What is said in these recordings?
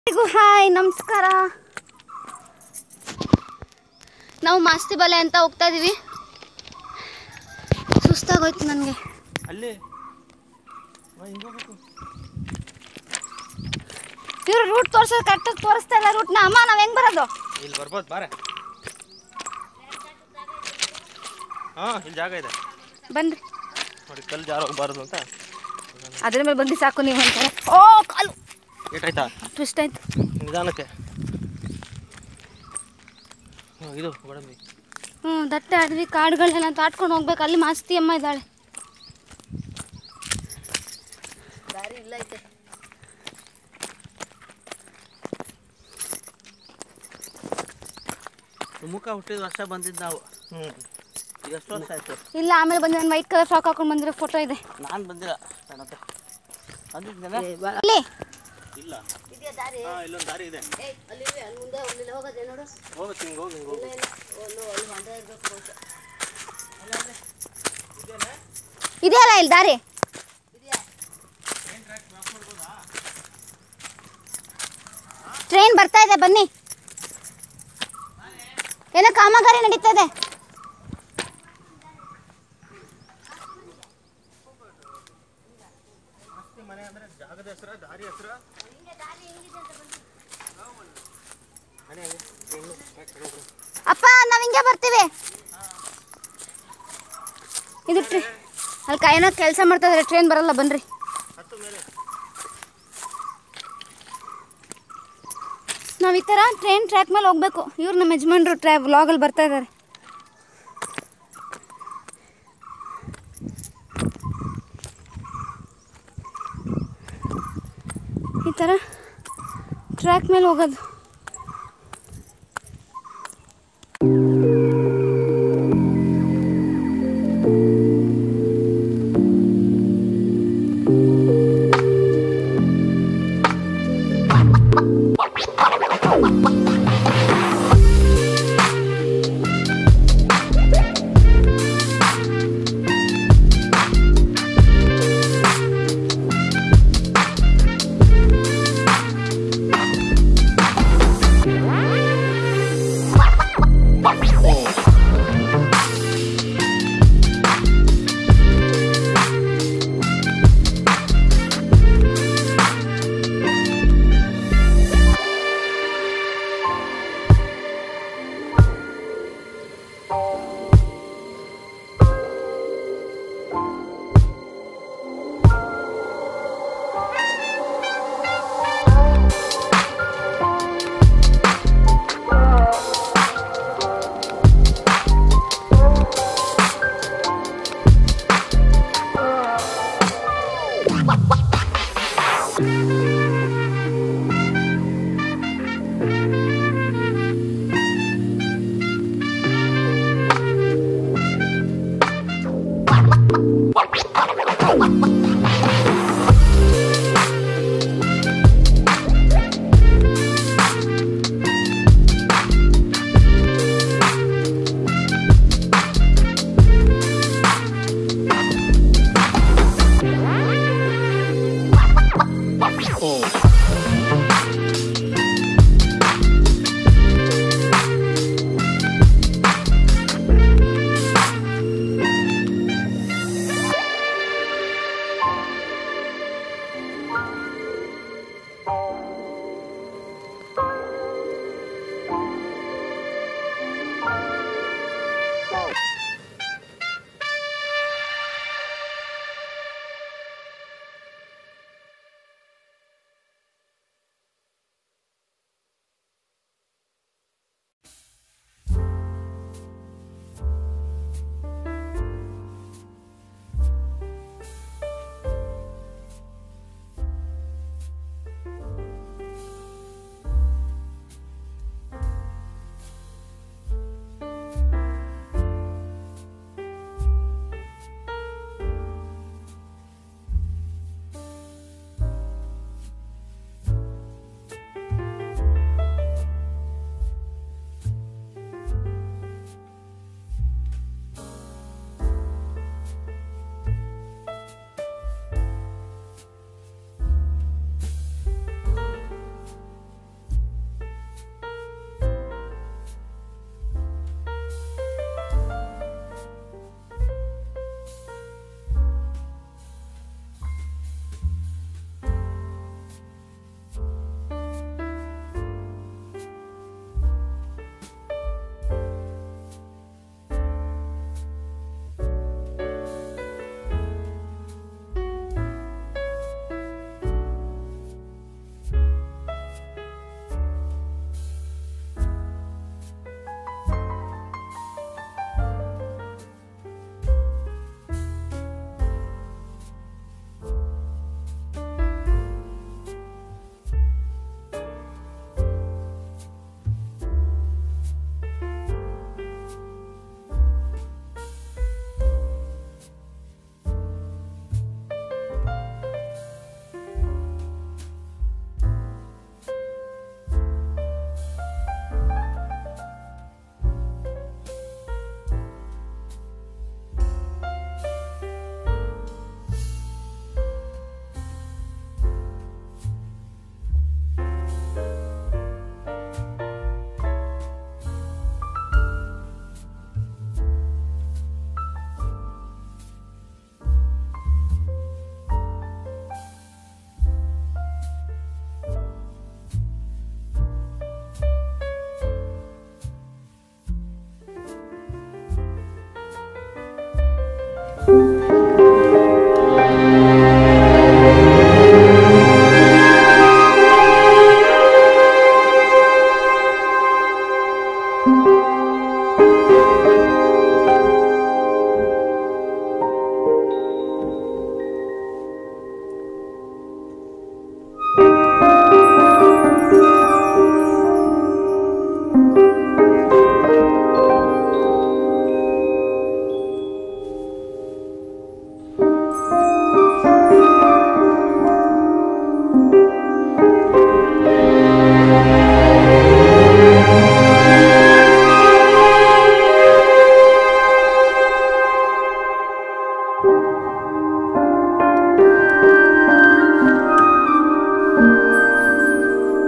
ಎಲ್ರಿಗೂ ಹಾಯ್ ನಮಸ್ಕಾರ ನಾವು ಮಾಸ್ತಿ ಬಲೆ ಅಂತ ಹೋಗ್ತಾ ಇದೀವಿ ಸುಸ್ತಾಗೋಯ್ತು ನನಗೆ ಅಲ್ಲಿ ಹಿಂಗೆ ಹೋಗ್ಬೇಕು ಇವರು ರೂಟ್ ತೋರಿಸೋದು ಕರೆಕ್ಟಾಗಿ ತೋರಿಸ್ತಾ ಇಲ್ಲ ರೂಟ್ನ ಅಮ್ಮ ನಾವು ಹೆಂಗೆ ಬರೋದು ಇಲ್ಲಿ ಬರ್ಬೋದು ಬಾರೆ ಹಾಂ ಇಲ್ಲಿ ಜಾಗ ಇದೆ ಬನ್ರಿ ನೋಡಿ ಕಲ್ಲು ಜಾರ ಹೋಗ್ಬಾರ್ದು ಅಂತ ಅದ್ರ ಮೇಲೆ ಬಂದು ಸಾಕು ನೀವು ಅಂತಾರೆ ಓ ಕಾಲು ಏಟಾಯ್ತಾ ಟ್ವಿಸ್ಟ್ ಆಯ್ತು ನಿಧಾನಕ್ಕೆ ಹ್ಮ್, ಇದು ಗೋಡಂಬಿ ಹ್ಞೂ ದಟ್ಟೆ ಅಡವಿ ಕಾಡುಗಳನ್ನೆಲ್ಲ ದಾಟ್ಕೊಂಡು ಹೋಗ್ಬೇಕು ಅಲ್ಲಿ ಮಾಸ್ತಿ ಅಮ್ಮ ಇದ್ದಾಳೆ ದಾರಿ ಇಲ್ಲ ಐತೆ ಮುಖ ಹುಟ್ಟಿದ ವರ್ಷ ಬಂದಿದ್ದು ನಾವು ಹ್ಞೂ ಈಗ ಎಷ್ಟು ವರ್ಷ ಆಯ್ತು ಇಲ್ಲ ಆಮೇಲೆ ಬಂದು ನಾನು ವೈಟ್ ಕಲರ್ ಫ್ರಾಕ್ ಹಾಕೊಂಡು ಬಂದಿರೋ ಫೋಟೋ ಇದೆ ನಾನು ಬಂದಿಲ್ಲ ಕಣಪ್ಪ ಬಂದಿದ್ದೇನೆ ಅಲ್ಲಿ ಇಲ್ಲ ಹಾಂ ಇಲ್ಲೊಂದು ದಾರಿ ಇದೆ ಹೋಗುತ್ತೆ ಹಿಂಗೆ ಹೋಗಿ ಹಿಂಗೆ ಹೋಗಿ ಇದೆಯಲ್ಲ ಇಲ್ಲಿ ದಾರಿ ಟ್ರೈನ್ ಬರ್ತಾ ಇದೆ ಬನ್ನಿ ಏನೋ ಕಾಮಗಾರಿ ನಡೀತಾ ಇದೆ ಮನೆ ಅಂದರೆ ಜಾಗದ ಹೆಸರು ದಾರಿ ಹೆಸರು ಮನೆ ಹಂಗೆ ಟ್ರೈನು ಹೋಗ್ರಿ ಅಪ್ಪ ನಾವ್ ಹಿಂಗೆ ಬರ್ತೀವಿ ಇದು ಟ್ರೇ ಅಲ್ಲಿ ಏನೋ ಕೆಲಸ ಮಾಡ್ತಾ ಇದಾರೆ ಟ್ರೈನ್ ಬರಲ್ಲ ಬನ್ರಿ ಹತ್ತು ಮೇಲೆ ನಾವು ಈ ಥರ ಟ್ರೈನ್ ಟ್ರ್ಯಾಕ್ ಮೇಲೆ ಹೋಗ್ಬೇಕು ಇವ್ರು ನಮ್ಮ ಯಜಮಾನ್ರು ಟ್ರ್ಯಾ ವ್ಲಾಗಲ್ಲಿ ಬರ್ತಾ ಇದ್ದಾರೆ ಈ ಥರ ಟ್ರ್ಯಾಕ್ ಮೇಲೆ ಹೋಗೋದು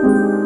ಆ